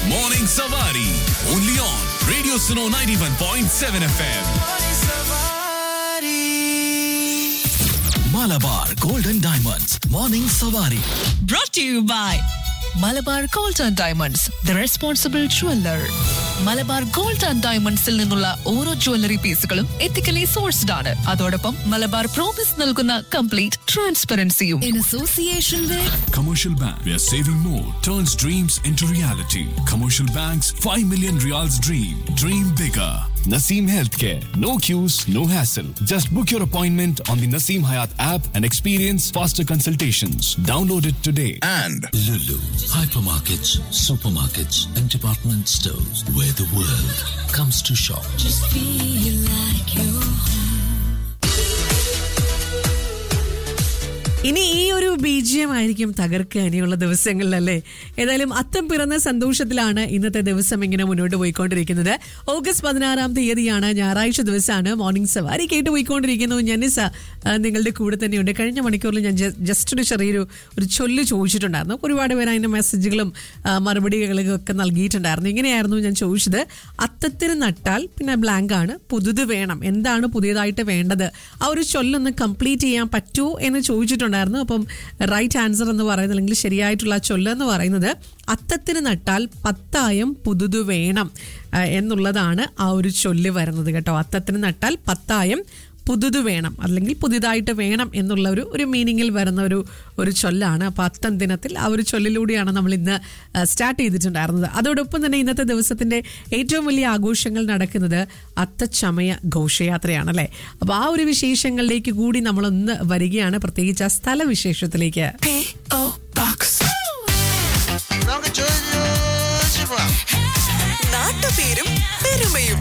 Morning Savari. Only on Radio Suno 91.7 FM. Malabar Golden Diamonds. Morning Savari. brought to you by Malabar gold and diamonds the responsible jeweller Malabar gold and ഡയമണ്ട്സിൽ നിന്നുള്ള ഓരോ jewellery പീസുകളും ethically sourced ആണ് അതോടൊപ്പം Malabar promise നൽകുന്ന complete ട്രാൻസ്പെറൻസിയും in association with Commercial Bank, where saving more turns dreams into reality. Commercial Bank's 5 million reals dream. Dream bigger. Naseem Healthcare. No queues, no hassle. Just book your appointment on the Naseem Hayat app and experience faster consultations. Download it today. and Lulu, hypermarkets, supermarkets, and department stores where the world comes to shop. ഇനി ഈ ഒരു ബീജിയം ആയിരിക്കും തകർക്കുക ഇനിയുള്ള ദിവസങ്ങളിലല്ലേ ഏതായാലും അത്തം പിറന്ന സന്തോഷത്തിലാണ് ഇന്നത്തെ ദിവസം ഇങ്ങനെ മുന്നോട്ട് പോയിക്കൊണ്ടിരിക്കുന്നത് ഓഗസ്റ്റ് പതിനാറാം തീയതിയാണ് ഞായറാഴ്ച ദിവസമാണ് മോർണിംഗ് സവാരി കേട്ട് പോയിക്കൊണ്ടിരിക്കുന്നു ജനിസ ആ, നിങ്ങളുടെ കൂടെ തന്നെയുണ്ട് കഴിഞ്ഞ മണിക്കൂറിൽ ഞാൻ ജ- ജസ്റ്റ് ഒരു ചെറിയൊരു ഒരു ചൊല്ല് ചോദിച്ചിട്ടുണ്ടായിരുന്നു ഒരുപാട് പേര് അതിന്റെ മെസ്സേജുകളും ആ, മറുപടികളും ഒക്കെ നൽകിയിട്ടുണ്ടായിരുന്നു ഇങ്ങനെയായിരുന്നു ഞാൻ ചോദിച്ചത് അത്തത്തിന് നട്ടാൽ പിന്നെ ബ്ലാങ്ക് ആണ് പുതുത് വേണം എന്താണ് പുതിയതായിട്ട് വേണ്ടത് ആ ഒരു ചൊല്ലൊന്ന് കംപ്ലീറ്റ് ചെയ്യാൻ പറ്റുമോ എന്ന് ചോദിച്ചിട്ടുണ്ടായിരുന്നു അപ്പം റൈറ്റ് ആൻസർ എന്ന് പറയുന്നത് അല്ലെങ്കിൽ ശരിയായിട്ടുള്ള ആ ചൊല്ല് എന്ന് പറയുന്നത് അത്തത്തിന് നട്ടാൽ പത്തായം പുതുതു വേണം ആ, എന്നുള്ളതാണ് ആ ഒരു ചൊല്ല് വരുന്നത് കേട്ടോ അത്തത്തിന് നട്ടാൽ പത്തായം പുതുതു വേണം അല്ലെങ്കിൽ പുതിയതായിട്ട് വേണം എന്നുള്ള ഒരു ഒരു മീനിങ്ങിൽ വരുന്ന ഒരു ഒരു ചൊല്ലാണ് അപ്പോൾ അത്തം ദിനത്തിൽ ആ ഒരു ചൊല്ലിലൂടെയാണ് നമ്മൾ ഇന്ന് സ്റ്റാർട്ട് ചെയ്തിട്ടുണ്ടായിരുന്നത് അതോടൊപ്പം തന്നെ ഇന്നത്തെ ദിവസത്തിന്റെ ഏറ്റവും വലിയ ആഘോഷങ്ങൾ നടക്കുന്നത് അത്തച്ചമയ ഘോഷയാത്രയാണ് അല്ലേ അപ്പോൾ ആ ഒരു വിശേഷങ്ങളിലേക്ക് കൂടി നമ്മളൊന്ന് വരികയാണ് പ്രത്യേകിച്ച് ആ സ്ഥലവിശേഷത്തിലേക്ക് നമുക്ക് ചോദിച്ചു പോവാം നാട്ടുപേരും പെരുമയും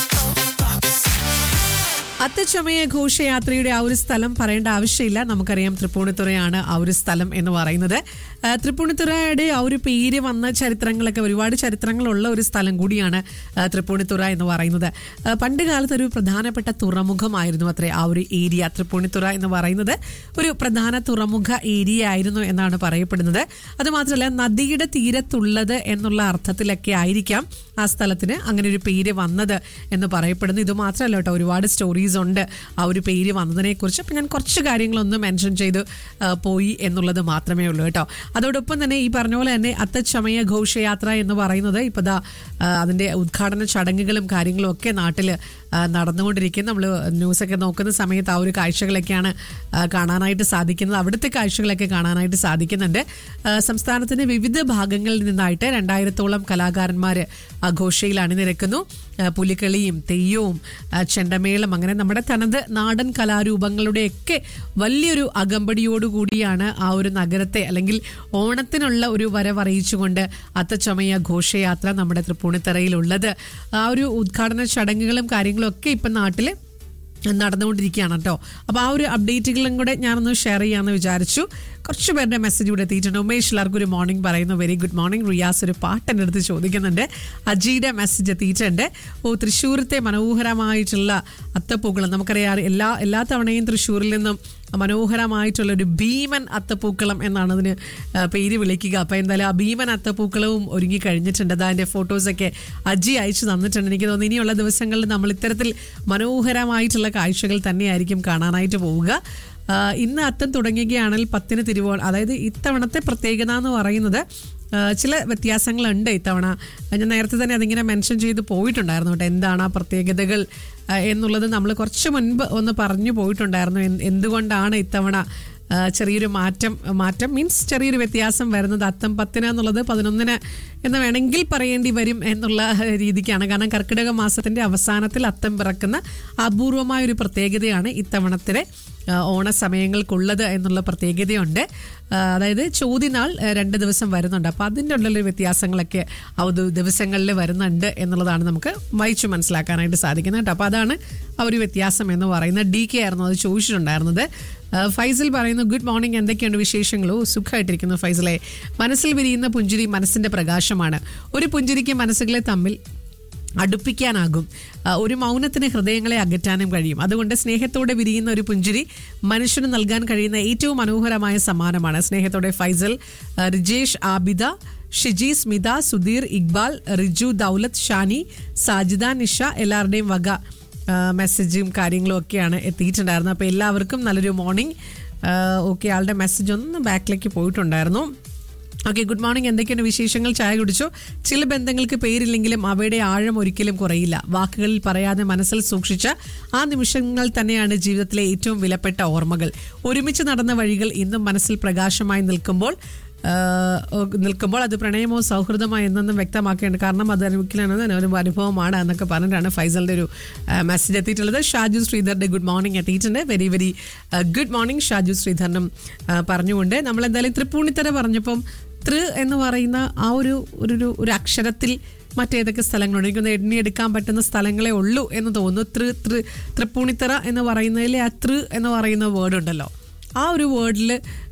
അത്തച്ചമയ ഘോഷയാത്രയുടെ ആ ഒരു സ്ഥലം പറയേണ്ട ആവശ്യമില്ല നമുക്കറിയാം തൃപ്പൂണിത്തുറയാണ് ആ ഒരു സ്ഥലം എന്ന് പറയുന്നത് ആ, തൃപ്പൂണിത്തുറയുടെ ആ ഒരു പേര് വന്ന ചരിത്രങ്ങളൊക്കെ ഒരുപാട് ചരിത്രങ്ങളുള്ള ഒരു സ്ഥലം കൂടിയാണ് ആ, തൃപ്പൂണിത്തുറ എന്ന് പറയുന്നത് ആ, പണ്ട് കാലത്ത് ഒരു പ്രധാനപ്പെട്ട തുറമുഖമായിരുന്നു അത്രേ ആ ഒരു ഏരിയ തൃപ്പൂണിത്തുറ എന്ന് പറയുന്നത് ഒരു പ്രധാന തുറമുഖ ഏരിയ ആയിരുന്നു എന്നാണ് പറയപ്പെടുന്നത് അതുമാത്രമല്ല നദിയുടെ തീരത്തുള്ളത് എന്നുള്ള അർത്ഥത്തിലൊക്കെ ആയിരിക്കാം ആ സ്ഥലത്തിന് അങ്ങനെ ഒരു പേര് വന്നത് എന്ന് പറയപ്പെടുന്നു ഇത് മാത്രമല്ല കേട്ടോ ഒരുപാട് സ്റ്റോറീസ് ഉണ്ട് ആ ഒരു പേര് വന്നതിനെ കുറിച്ച് അപ്പം ഞാൻ കുറച്ച് കാര്യങ്ങളൊന്ന് മെൻഷൻ ചെയ്ത് ആ, പോയി എന്നുള്ളത് മാത്രമേ ഉള്ളൂ കേട്ടോ അതോടൊപ്പം തന്നെ ഈ പറഞ്ഞ പോലെ തന്നെ അത്തച്ചമയ ഘോഷയാത്ര എന്ന് പറയുന്നത് ഇപ്പോൾ ദാ ആ, അതിന്റെ ഉദ്ഘാടന ചടങ്ങുകളും കാര്യങ്ങളും ഒക്കെ നാട്ടിൽ നടന്നുകൊണ്ടിരിക്കും നമ്മൾ ന്യൂസൊക്കെ നോക്കുന്ന സമയത്ത് ആ ഒരു കാഴ്ചകളൊക്കെയാണ് ആ, കാണാനായിട്ട് സാധിക്കുന്നത് അവിടുത്തെ കാഴ്ചകളൊക്കെ കാണാനായിട്ട് സാധിക്കുന്നുണ്ട് ആ, സംസ്ഥാനത്തിന്റെ വിവിധ ഭാഗങ്ങളിൽ നിന്നായിട്ട് രണ്ടായിരത്തോളം കലാകാരന്മാർ ഘോഷയിൽ അണിനിരക്കുന്നു ആ, പുലിക്കളിയും തെയ്യവും ആ, ചെണ്ടമേളം അങ്ങനെ നമ്മുടെ തനത് നാടൻ കലാരൂപങ്ങളുടെയൊക്കെ വലിയൊരു അകമ്പടിയോടുകൂടിയാണ് ആ ഒരു നഗരത്തെ അല്ലെങ്കിൽ ഓണത്തിനുള്ള ഒരു വരവറിയിച്ചുകൊണ്ട് അത്തച്ചമയ ഘോഷയാത്ര നമ്മുടെ തൃപ്പൂണിത്തറയിലുള്ളത് ആ ഒരു ഉദ്ഘാടന ചടങ്ങുകളും കാര്യങ്ങളും ഒക്കെ ഇപ്പം നാട്ടിൽ നടന്നുകൊണ്ടിരിക്കുകയാണ് കേട്ടോ അപ്പോൾ ആ ഒരു അപ്ഡേറ്റുകളും കൂടെ ഞാനൊന്ന് ഷെയർ ചെയ്യാമെന്ന് വിചാരിച്ചു കുറച്ച് പേരുടെ മെസ്സേജ് ഇവിടെ എത്തിയിട്ടുണ്ട് ഉമേഷ് എല്ലാവർക്കും ഒരു മോർണിംഗ് പറയുന്നു വെരി ഗുഡ് മോർണിംഗ് റിയാസ് ഒരു പാട്ട് എൻ്റെ അടുത്ത് ചോദിക്കുന്നുണ്ട് അജിയുടെ മെസ്സേജ് എത്തിയിട്ടുണ്ട് ഓ തൃശ്ശൂരത്തെ മനോഹരമായിട്ടുള്ള അത്തപ്പൂക്കളം നമുക്കറിയാം എല്ലാ എല്ലാ തവണയും തൃശ്ശൂരിൽ നിന്നും മനോഹരമായിട്ടുള്ള ഒരു ഭീമൻ അത്തപ്പൂക്കളം എന്നാണ് അതിന് ആ, പേര് വിളിക്കുക അപ്പോൾ എന്തായാലും ആ ഭീമൻ അത്തപ്പൂക്കളവും ഒരുങ്ങി കഴിഞ്ഞിട്ടുണ്ട് അതാ അതിൻ്റെ ഫോട്ടോസൊക്കെ അജി അയച്ചു തന്നിട്ടുണ്ട് എനിക്ക് തോന്നുന്നു ഇനിയുള്ള ദിവസങ്ങളിൽ നമ്മൾ ഇത്തരത്തിൽ മനോഹരമായിട്ടുള്ള കാഴ്ചകൾ തന്നെയായിരിക്കും കാണാനായിട്ട് പോവുക ആ, ഇന്ന് അത്തം തുടങ്ങുകയാണെങ്കിൽ പത്തിന് തിരുവോൾ അതായത് ഇത്തവണത്തെ പ്രത്യേകത എന്ന് പറയുന്നത് ആ, ചില വ്യത്യാസങ്ങളുണ്ട് ഇത്തവണ ഞാൻ നേരത്തെ തന്നെ അതിങ്ങനെ മെൻഷൻ ചെയ്ത് പോയിട്ടുണ്ടായിരുന്നു കേട്ടോ എന്താണ് ആ പ്രത്യേകതകൾ ആ, എന്നുള്ളത് നമ്മൾ കുറച്ച് മുൻപ് ഒന്ന് പറഞ്ഞു പോയിട്ടുണ്ടായിരുന്നു എന്ത് എന്തുകൊണ്ടാണ് ഇത്തവണ ആ, ചെറിയൊരു മാറ്റം മാറ്റം മീൻസ് ചെറിയൊരു വ്യത്യാസം വരുന്നത് അത്തം പത്തിന് എന്നുള്ളത് പതിനൊന്നിന് എന്ന് വേണമെങ്കിൽ പറയേണ്ടി വരും എന്നുള്ള രീതിക്കാണ് കാരണം കർക്കിടക മാസത്തിന്റെ അവസാനത്തിൽ അത്തം പിറക്കുന്ന അപൂർവമായ ഒരു പ്രത്യേകതയാണ് ഇത്തവണത്തിലെ ആ, ഓണസമയങ്ങൾക്കുള്ളത് എന്നുള്ള പ്രത്യേകതയുണ്ട് ആ, അതായത് ചോദ്യനാൾ ആ, രണ്ട് ദിവസം വരുന്നുണ്ട് അപ്പോൾ അതിൻ്റെ ഉള്ള വ്യത്യാസങ്ങളൊക്കെ ആ ഒരു ദിവസങ്ങളിൽ വരുന്നുണ്ട് എന്നുള്ളതാണ് നമുക്ക് വായിച്ചു മനസ്സിലാക്കാനായിട്ട് സാധിക്കുന്നത് കേട്ടോ അപ്പോൾ അതാണ് ആ ഒരു വ്യത്യാസം എന്ന് പറയുന്നത് ഡി കെ ആയിരുന്നു അത് ചോദിച്ചിട്ടുണ്ടായിരുന്നത് ആ, ഫൈസൽ പറയുന്നു ഗുഡ് മോർണിംഗ് എന്തൊക്കെയാണ് വിശേഷങ്ങളോ സുഖമായിട്ടിരിക്കുന്നു ഫൈസലെ മനസ്സിൽ വിരിയുന്ന പുഞ്ചിരി മനസ്സിന്റെ പ്രകാശമാണ് ഒരു പുഞ്ചിരിക്ക് മനസ്സുകളെ തമ്മിൽ അടുപ്പിക്കാനാകും ആ, ഒരു മൗനത്തിന് ഹൃദയങ്ങളെ അകറ്റാനും കഴിയും അതുകൊണ്ട് സ്നേഹത്തോടെ വിരിയുന്ന ഒരു പുഞ്ചിരി മനുഷ്യന് നൽകാൻ കഴിയുന്ന ഏറ്റവും മനോഹരമായ സമ്മാനമാണ് സ്നേഹത്തോടെ ഫൈസൽ ആ, റിജേഷ് ആബിദ ഷിജി സ്മിത സുധീർ ഇക്ബാൽ റിജു ദൗലത്ത് ഷാനി സാജിദ നിഷ എല്ലാവരുടെയും വക ആ, മെസ്സേജും കാര്യങ്ങളും ഒക്കെയാണ് എത്തിയിട്ടുണ്ടായിരുന്നത് അപ്പോൾ എല്ലാവർക്കും നല്ലൊരു മോർണിംഗ് ഓക്കെ ആളുടെ മെസ്സേജ് ഒന്ന് ബാക്കിലേക്ക് പോയിട്ടുണ്ടായിരുന്നു ഓക്കെ ഗുഡ് മോർണിംഗ് എന്തൊക്കെയാണ് വിശേഷങ്ങൾ ചായ കുടിച്ചു ചില ബന്ധങ്ങൾക്ക് പേരില്ലെങ്കിലും അവയുടെ ആഴം ഒരിക്കലും കുറയില്ല വാക്കുകളിൽ പറയാതെ മനസ്സിൽ സൂക്ഷിച്ച ആ നിമിഷങ്ങൾ തന്നെയാണ് ജീവിതത്തിലെ ഏറ്റവും വിലപ്പെട്ട ഓർമ്മകൾ ഒരുമിച്ച് നടന്ന വഴികൾ ഇന്നും മനസ്സിൽ പ്രകാശമായി നിൽക്കുമ്പോൾ ആഹ് നിൽക്കുമ്പോൾ അത് പ്രണയമോ സൗഹൃദമോ എന്നൊന്നും വ്യക്തമാക്കേണ്ട കാരണം അത് ഒരിക്കലും ഒരു അനുഭവമാണ് എന്നൊക്കെ പറഞ്ഞിട്ടാണ് ഫൈസലിന്റെ ഒരു മെസ്സേജ് എത്തിയിട്ടുള്ളത് ഷാജു ശ്രീധറിന്റെ ഗുഡ് മോർണിംഗ് എത്തിയിട്ടുണ്ട് very very good morning Shaju ശ്രീധറിനും ആ, പറഞ്ഞുകൊണ്ട് നമ്മൾ എന്തായാലും തൃപ്പൂണിത്തര പറഞ്ഞപ്പം തൃ എന്ന് പറയുന്ന ആ ഒരു ഒരു ഒരു- ഒരു അക്ഷരത്തിൽ മറ്റേതൊക്കെ സ്ഥലങ്ങളുണ്ട് എനിക്കൊന്ന് എണ്ണിയെടുക്കാൻ പറ്റുന്ന സ്ഥലങ്ങളെ ഉള്ളൂ എന്ന് തോന്നുന്നു തൃ തൃ തൃപ്പൂണിത്തറ എന്ന് പറയുന്നതിലെ ആ തൃ എന്ന് പറയുന്ന വേർഡ് ഉണ്ടല്ലോ ആ ഒരു വേർഡിൽ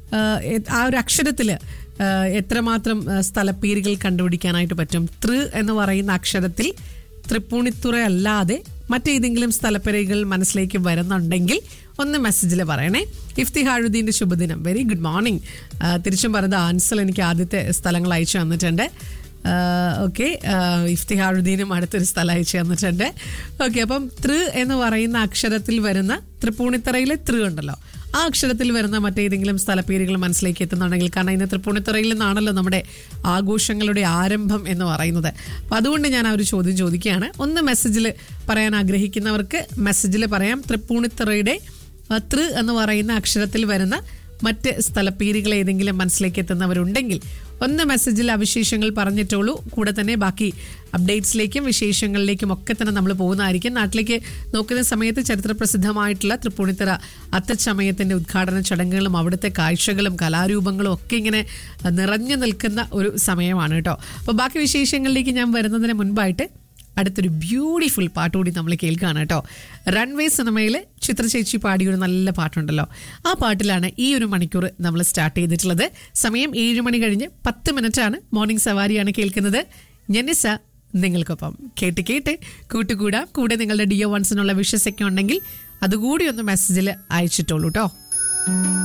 ആ ഒരു അക്ഷരത്തിൽ എത്രമാത്രം ആ, സ്ഥലപ്പേരുകൾ കണ്ടുപിടിക്കാനായിട്ട് പറ്റും തൃ എന്ന് പറയുന്ന അക്ഷരത്തിൽ തൃപ്പൂണിത്തുറ അല്ലാതെ മറ്റേതെങ്കിലും സ്ഥലപ്പേരുകൾ മനസ്സിലേക്ക് വരുന്നുണ്ടെങ്കിൽ ഒന്ന് മെസ്സേജിൽ പറയണേ ഇഫ്തിഹാഴുദ്ദീൻ്റെ ശുഭദിനം വെരി ഗുഡ് മോർണിംഗ് തിരിച്ചും പറഞ്ഞത് ആൻസൽ എനിക്ക് ആദ്യത്തെ സ്ഥലങ്ങൾ അയച്ചു തന്നിട്ടുണ്ട് ഓക്കെ ഇഫ്തിഹാറുദ്ദീനും അടുത്തൊരു സ്ഥലം അയച്ചു തന്നിട്ടുണ്ട് ഓക്കെ അപ്പം തൃ എന്ന് പറയുന്ന അക്ഷരത്തിൽ വരുന്ന തൃപ്പൂണിത്തറയിലെ തൃ ഉണ്ടല്ലോ ആ അക്ഷരത്തിൽ വരുന്ന മറ്റേതെങ്കിലും സ്ഥലപ്പേരുകൾ മനസ്സിലേക്ക് എത്തുന്നുണ്ടെങ്കിൽ കാരണം ഇന്ന് തൃപ്പൂണിത്തറയിൽ നിന്നാണല്ലോ നമ്മുടെ ആഘോഷങ്ങളുടെ ആരംഭം എന്ന് പറയുന്നത് അപ്പം അതുകൊണ്ട് ഞാൻ ആ ഒരു ചോദ്യം ചോദിക്കുകയാണ് ഒന്ന് മെസ്സേജിൽ പറയാൻ ആഗ്രഹിക്കുന്നവർക്ക് മെസ്സേജിൽ പറയാം തൃപ്പൂണിത്തറയുടെ ആ, തൃ എന്ന് പറയുന്ന അക്ഷരത്തിൽ വരുന്ന മറ്റ് സ്ഥലപ്പേരുകൾ ഏതെങ്കിലും മനസ്സിലേക്ക് എത്തുന്നവരുണ്ടെങ്കിൽ ഒന്ന് മെസ്സേജിൽ അവശേഷങ്ങൾ പറഞ്ഞിട്ടുള്ളൂ കൂടെ തന്നെ ബാക്കി അപ്ഡേറ്റ്സിലേക്കും വിശേഷങ്ങളിലേക്കും ഒക്കെ തന്നെ നമ്മൾ പോകുന്നതായിരിക്കും നാട്ടിലേക്ക് നോക്കുന്ന സമയത്ത് ചരിത്രപ്രസിദ്ധമായിട്ടുള്ള തൃപ്പൂണിത്തറ അത്തച്ചമയത്തിന്റെ ഉദ്ഘാടന ചടങ്ങുകളും അവിടുത്തെ കാഴ്ചകളും കലാരൂപങ്ങളും ഒക്കെ ഇങ്ങനെ നിറഞ്ഞു നിൽക്കുന്ന ഒരു സമയമാണ് കേട്ടോ അപ്പോൾ ബാക്കി വിശേഷങ്ങളിലേക്ക് ഞാൻ വരുന്നതിന് മുൻപായിട്ട് അടുത്തൊരു ബ്യൂട്ടിഫുൾ പാട്ട് കൂടി നമ്മൾ കേൾക്കുകയാണ് കേട്ടോ റൺവേ സിനിമയിൽ ചിത്രചേച്ചി പാടിയ ഒരു നല്ല പാട്ടുണ്ടല്ലോ ആ പാട്ടിലാണ് ഈ ഒരു മണിക്കൂർ നമ്മൾ സ്റ്റാർട്ട് ചെയ്തിട്ടുള്ളത് സമയം ഏഴ് മണി കഴിഞ്ഞ് പത്ത് മിനിറ്റാണ് മോർണിംഗ് സവാരിയാണ് കേൾക്കുന്നത് ജനിസ നിങ്ങൾക്കൊപ്പം കേട്ട് കേട്ട് കൂട്ടുകൂടാം കൂടെ നിങ്ങളുടെ ഡിയോ വൺസിനുള്ള വിഷസ് ഒക്കെ ഉണ്ടെങ്കിൽ അതുകൂടി ഒന്ന് മെസ്സേജിൽ അയച്ചിട്ടുള്ളൂ കേട്ടോ